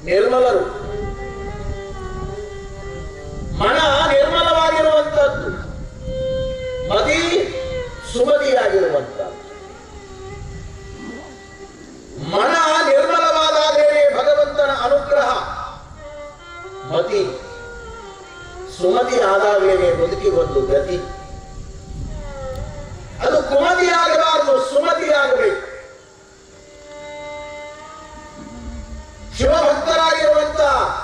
ನಿರ್ಮಲರು ಮನ ನಿರ್ಮಲವಾಗಿರುವಂತದ್ದು ಮದಿ ಸುಮದಿಯಾಗಿರುವಂತದ್ದು ಮನ ನಿರ್ಮಲವಾದಾಗಲೇ ಭಗವಂತನ ಅನುಗ್ರಹ ಮತಿ ಸುಮತಿ ಆದಾಗಲೇ ಬದುಕಿ ಒಂದು ಗತಿ ಅದು ಕುಮತಿ ಆಗಬಾರದು ಸುಮತಿ ಆಗಬೇಕು ಶಿವಭಕ್ತರಾಗಿರುವಂತ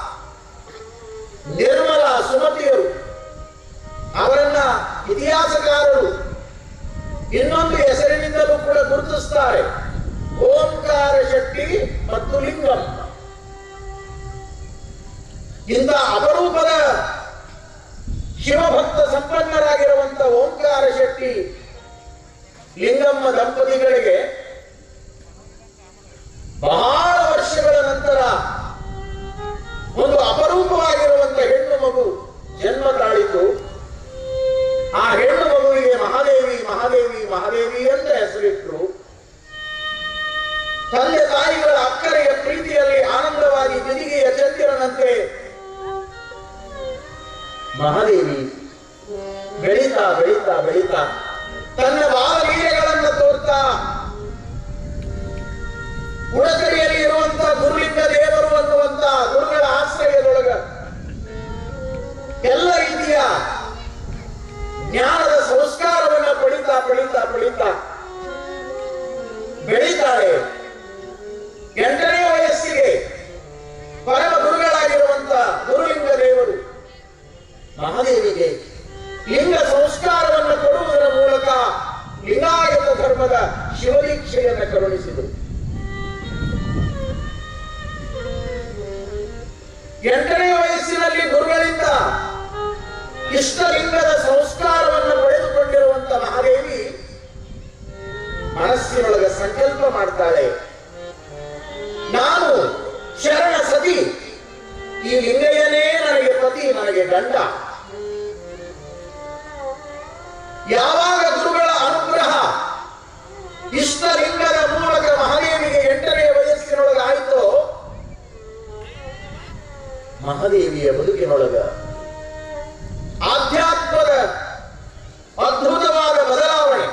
ನಿರ್ಮಲ ಸುಮತಿಯರು ಅವರನ್ನ ಇತಿಹಾಸಕಾರರು ಇನ್ನೊಂದು ಹೆಸರಿನಿಂದಲೂ ಕೂಡ ಗುರುತಿಸ್ತಾರೆ ಓಂಕಾರ ಶಕ್ತಿ ಮತ್ತು ಲಿಂಗಂ ಇಂಥ ಅಪರೂಪದ ಶಿವಭಕ್ತ ಸಂಪನ್ನರಾಗಿರುವಂತ ಓಂಕಾರ ಶಕ್ತಿ ಲಿಂಗಮ್ಮ ದಂಪತಿಗಳಿಗೆ ಬಹಳ ವರ್ಷಗಳ ನಂತರ ಒಂದು ಅಪರೂಪವಾಗಿರುವಂತ ಹೆಣ್ಣು ಮಗು ಜನ್ಮ ತಾಳಿತು ಆ ಹೆಣ್ಣು ಮಗುವಿಗೆ ಮಹಾದೇವಿ ಮಹಾದೇವಿ ಮಹಾದೇವಿ ಅಂತ ಹೆಸರಿಟ್ರು ತಂದೆ ತಾಯಿಗಳ ಅಕ್ಕರೆಯ ಪ್ರೀತಿಯಲ್ಲಿ ಆನಂದವಾಗಿ ಬಿದಿಗೆಯ ಚಂದಿರನಂತೆ ಮಹಾದೇವಿ ಬೆಳೀತಾ ಬೆಳೀತಾ ಬೆಳೀತಾ ತನ್ನ ಬಾಲಲೀಲೆಗಳನ್ನು ತೋರ್ತಾ ಉಡಕರಿಯಲ್ಲಿ ಇರುವಂತ ಗುರುಲಿಂಗ ದೇವರು ಅನ್ನುವಂತ ಗುರುಗಳ ಆಶ್ರಯದೊಳಗ ಎಲ್ಲ ರೀತಿಯ ಜ್ಞಾನದ ಸಂಸ್ಕಾರವನ್ನ ಪಡಿತಾ ಪಡಿತಾ ಪಡಿತಾ ಬೆಳೀತಾಳೆ ಎಂಟನೇ ವಯಸ್ಸಿಗೆ ಪರಮ ಗುರುಗಳಾಗಿರುವಂತ ಗುರುಲಿಂಗ ದೇವರು ಮಹಾದೇವಿಗೆ ಲಿಂಗ ಸಂಸ್ಕಾರವನ್ನು ಕೊಡುವುದರ ಮೂಲಕ ಲಿಂಗಾಯತ ಧರ್ಮದ ಶಿವದೀಕ್ಷೆಯನ್ನು ಕರುಣಿಸಿದರು ಎಂಟನೇ ವಯಸ್ಸಿನಲ್ಲಿ ಗುರುಗಳಿಂದ ಇಷ್ಟಲಿಂಗದ ಸಂಸ್ಕಾರವನ್ನು ಪಡೆದುಕೊಂಡಿರುವಂತ ಮಹಾದೇವಿ ಮನಸ್ಸಿನೊಳಗ ಸಂಕಲ್ಪ ಮಾಡ್ತಾಳೆ ನಾನು ಶರಣ ಸತಿ ಈ ಲಿಂಗಯ್ಯನೇ ನನಗೆ ಪತಿ ನನಗೆ ಗಂಡ ಯಾವಾಗ ಗುರುಗಳ ಅನುಗ್ರಹ ಇಷ್ಟಲಿಂಗದ ಮೂಲಕ ಮಹಾದೇವಿಗೆ ಎಂಟನೇ ವಯಸ್ಸಿನೊಳಗೆ ಆಯಿತೋ ಮಹಾದೇವಿಯ ಬದುಕಿನೊಳಗ ಆಧ್ಯಾತ್ಮದ ಅದ್ಭುತವಾದ ಬದಲಾವಣೆ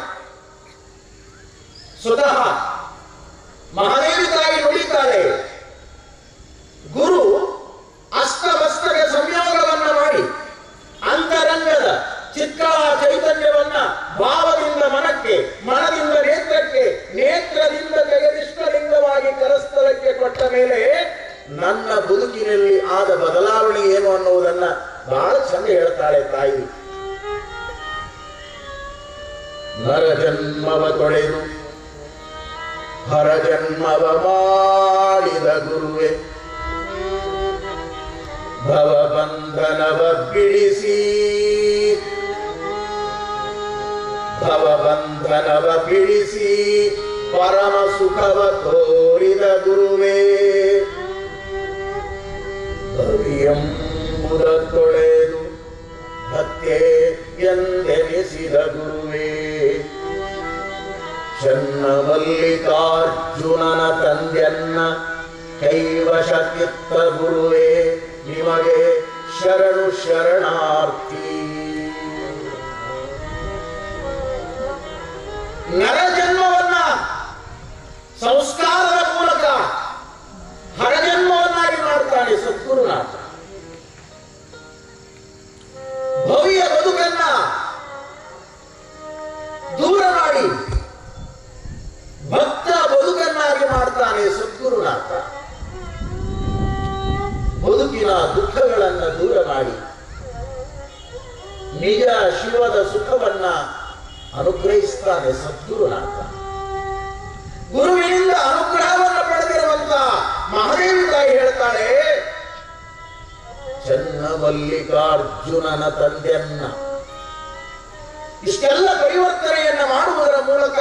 ಸ್ವತಃ ಮಹಾದೇವಿ ತಾಯಿ ನುಡಿತಾಳೆ ಗುರು ಅಷ್ಟಮಸ್ತಕ ಸಂಯೋಗವನ್ನ ಮಾಡಿ ಅಂತರಂಗದ ಚಿತ್ರ ಚೈತನ್ಯವನ್ನ ಭಾವದಿಂದ ಮನಕ್ಕೆ ಮನದಿಂದ ನೇತ್ರಕ್ಕೆ ನೇತ್ರದಿಂದ ಜಗದಿಷ್ಟಲಿಂಗವಾಗಿ ಕರಸ್ಥಲಕ್ಕೆ ಕೊಟ್ಟ ಮೇಲೆ ನನ್ನ ಬದುಕಿನಲ್ಲಿ ಆದ ಬದಲಾವಣೆ ಏನು ಅನ್ನುವುದನ್ನ ಬಹಳ ಚಂದ ಹೇಳ್ತಾಳೆ ತಾಯಿ ನರ ಜನ್ಮವ ತೊಳೆದು ಹರ ಜನ್ಮವ ಮಾಡಿದ ಗುರುವೆ ಭವಬಂಧನವ ಬಿಡಿಸಿ ಭವಬಂಧನವ ಬಿಡಿಸಿ ಪರಮ ಸುಖವ ತೋರಿದ ಗುರುವೇ ಎಂಬುದ ತೊಳೆದು ಹತ್ಯೆ ಎಂದೆನಿಸಿದ ಗುರುವೇ ಚನ್ನಮಲ್ಲಿಕಾರ್ಜುನನ ತಂದೆಯನ್ನ ಕೈವಶಕ್ಕಿತ್ತ ಗುರುವೇ ನಿಮಗೆ ಶರಣು ಶರಣಾರ್ಥಿ ನರಜನ್ಮವನ್ನ ಸಂಸ್ಕಾರದ ಮೂಲಕ ಹರಜನ್ಮವನ್ನಾಗಿ ಮಾಡ್ತಾನೆ ಸದ್ಗುರುನಾಥ ಭವ್ಯ ಬದುಕನ್ನ ದೂರ ಮಾಡಿ ಭಕ್ತ ಬದುಕನ್ನಾಗಿ ಮಾಡ್ತಾನೆ ಸದ್ಗುರುನಾಥ ಬದುಕಿನ ದುಃಖಗಳನ್ನ ದೂರ ಮಾಡಿ ನಿಜ ಶಿವದ ಸುಖವನ್ನ ಅನುಗ್ರಹಿಸ್ತಾನೆ ಸದ್ಗುರುನಾಥ ಗುರುವಿನಿಂದ ಅನುಗ್ರಹವನ್ನು ಪಡೆದಿರುವಂತ ಮಹಾದೇವಿ ತಾಯಿ ಹೇಳ್ತಾಳೆ ಚನ್ನಮಲ್ಲಿಕಾರ್ಜುನನ ತಂದೆಯನ್ನ ಇಷ್ಟೆಲ್ಲ ಪರಿವರ್ತನೆಯನ್ನ ಮಾಡುವುದರ ಮೂಲಕ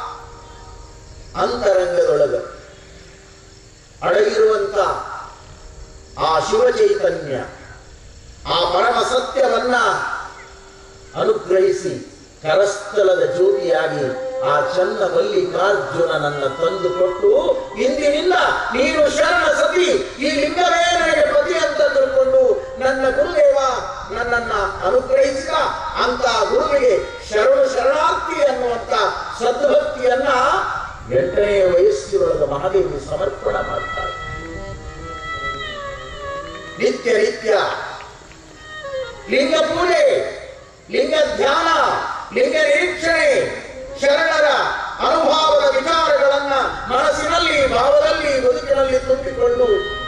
ಅಂತರಂಗದೊಳಗ ಅಡಗಿರುವಂತ ಆ ಶಿವ ಚೈತನ್ಯ ಆ ಪರಮ ಸತ್ಯವನ್ನ ಅನುಗ್ರಹಿಸಿ ಕರಸ್ಥಲದ ಜ್ಯೋತಿಯಾಗಿ ಆ ಚನ್ನ ಮಲ್ಲಿಕಾರ್ಜುನನನ್ನ ತಂದುಕೊಟ್ಟು ಇಂದಿನಿಂದ ನೀನು ಶರಣ ಸತಿ ಈ ಲಿಂಗವೇ ನಿತ್ಯ ನಿತ್ಯ ಲಿಂಗ ಪೂಜೆ ಲಿಂಗ ಧ್ಯಾನ ಲಿಂಗ ನಿರೀಕ್ಷಣೆ ಶರಣರ ಅನುಭವದ ವಿಚಾರಗಳನ್ನ ಮನಸ್ಸಿನಲ್ಲಿ ಭಾವದಲ್ಲಿ ಬದುಕಿನಲ್ಲಿ ತುಂಬಿಕೊಂಡು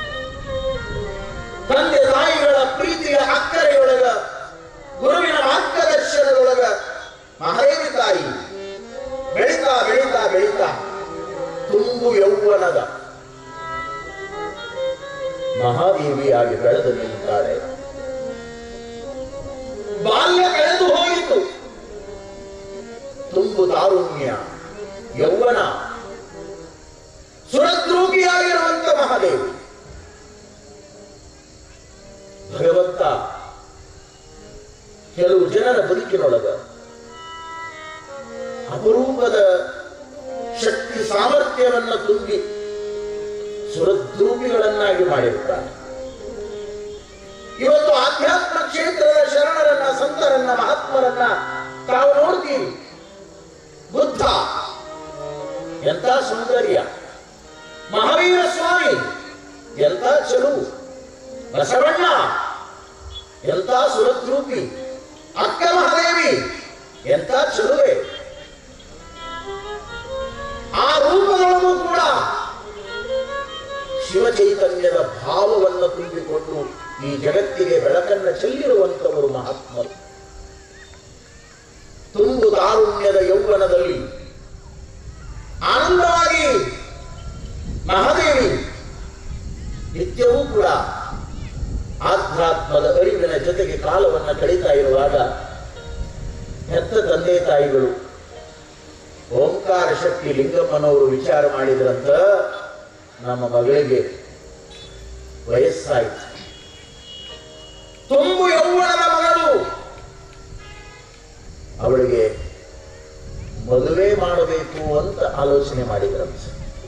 ತಂದೆ ತಾಯಿಗಳ ಪ್ರೀತಿಯ ಅಕ್ಕರೆಯೊಳಗ ಗುರುವಿನ ಮಾರ್ಗದರ್ಶನದೊಳಗ ಮಹಾದೇವಿ ತಾಯಿ ಬೆಳೀತಾ ಬೆಳೀತಾ ಬೆಳೀತಾ ತುಂಬು ಯೌವನದ ಮಹಾದೇವಿಯಾಗಿ ಬೆಳೆದು ನಿಂತಾಳೆ ಬಾಲ್ಯ ಕಳೆದು ಹೋಯಿತು ತುಂಬು ತಾರುಣ್ಯ ಯೌವನ ಸುರದ್ರೂಪಿಯಾಗಿರುವಂತ ಮಹಾದೇವಿ ಭಗವಂತ ಕೆಲವು ಜನರ ಬದುಕಿನೊಳಗ ಅಪರೂಪದ ಶಕ್ತಿ ಸಾಮರ್ಥ್ಯವನ್ನು ತುಂಬಿ ಸುರದ್ರೂಪಿಗಳನ್ನಾಗಿ ಮಾಡಿರುತ್ತಾನೆ ಇವತ್ತು ಆಧ್ಯಾತ್ಮ ಕ್ಷೇತ್ರದ ಶರಣರನ್ನ ಸಂತರನ್ನ ಮಹಾತ್ಮರನ್ನ ತಾವು ನೋಡ್ತೀರಿ ಬುದ್ಧ ಎಂತ ಸೌಂದರ್ಯ ಮಹಾವೀರ ಸ್ವಾಮಿ ಎಂತ ಚೆಲುವು ಬಸವಣ್ಣ ಎಂತ ಸುರದ್ರೂಪಿ ಅಕ್ಕ ಮಹಾದೇವಿ ಎಂತ ಚೆಲುವೆ ಆ ರೂಪಗಳನ್ನು ಕೂಡ ಶಿವ ಚೈತನ್ಯದ ಭಾವವನ್ನು ತುಂಬಿಕೊಂಡು ಈ ಜಗತ್ತಿಗೆ ಬೆಳಕನ್ನು ಚೆಲ್ಲಿರುವಂತವರು ಮಹಾತ್ಮರು ತುಂಬು ತಾರುಣ್ಯದ ಯೌವನದಲ್ಲಿ ಆನಂದವಾಗಿ ಮಹಾದೇವಿ ನಿತ್ಯವೂ ಕೂಡ ಆಧ್ಯಾತ್ಮದ ಅರಿವಿನ ಜೊತೆಗೆ ಕಾಲವನ್ನು ಕಳೀತಾ ಇರುವಾಗ ಹೆತ್ತ ತಂದೆ ತಾಯಿಗಳು ಓಂಕಾರ ಶಕ್ತಿ ಲಿಂಗಮ್ಮನವರು ವಿಚಾರ ಮಾಡಿದ್ರಂತ ನಮ್ಮ ಮಗಳಿಗೆ ವಯಸ್ಸಾಯಿತು ತುಂಬು ಯೌವನದ ಮಗಳು ಅವಳಿಗೆ ಮದುವೆ ಮಾಡಬೇಕು ಅಂತ ಆಲೋಚನೆ ಮಾಡಿದ್ರಂತೆ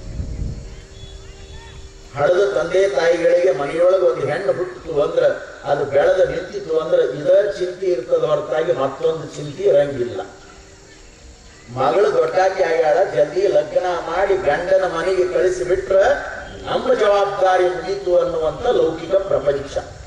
ಹಳದ ತಂದೆ ತಾಯಿಗಳಿಗೆ ಮನೆಯೊಳಗೆ ಒಂದು ಹೆಣ್ಣು ಹುಟ್ಟಿತು ಅಂದ್ರೆ ಅದು ಬೆಳೆದ ನಿಂತಿತು ಅಂದ್ರೆ ಇದ ಚಿಂತೆ ಇರ್ತದ ಹೊರತಾಗಿ ಮತ್ತೊಂದು ಚಿಂತೆ ಇರಂಗಿಲ್ಲ ಮಗಳು ದೊಡ್ಡಾಕಿ ಆಗ್ಯಾಳ ಜಲ್ದಿ ಲಗ್ನ ಮಾಡಿ ಗಂಡನ ಮನೆಗೆ ಕಳಿಸಿ ಬಿಟ್ರ ನಮ್ಮ ಜವಾಬ್ದಾರಿ ಮುಗೀತು ಅನ್ನುವಂತ ಲೌಕಿಕ ಪ್ರಪಂಚ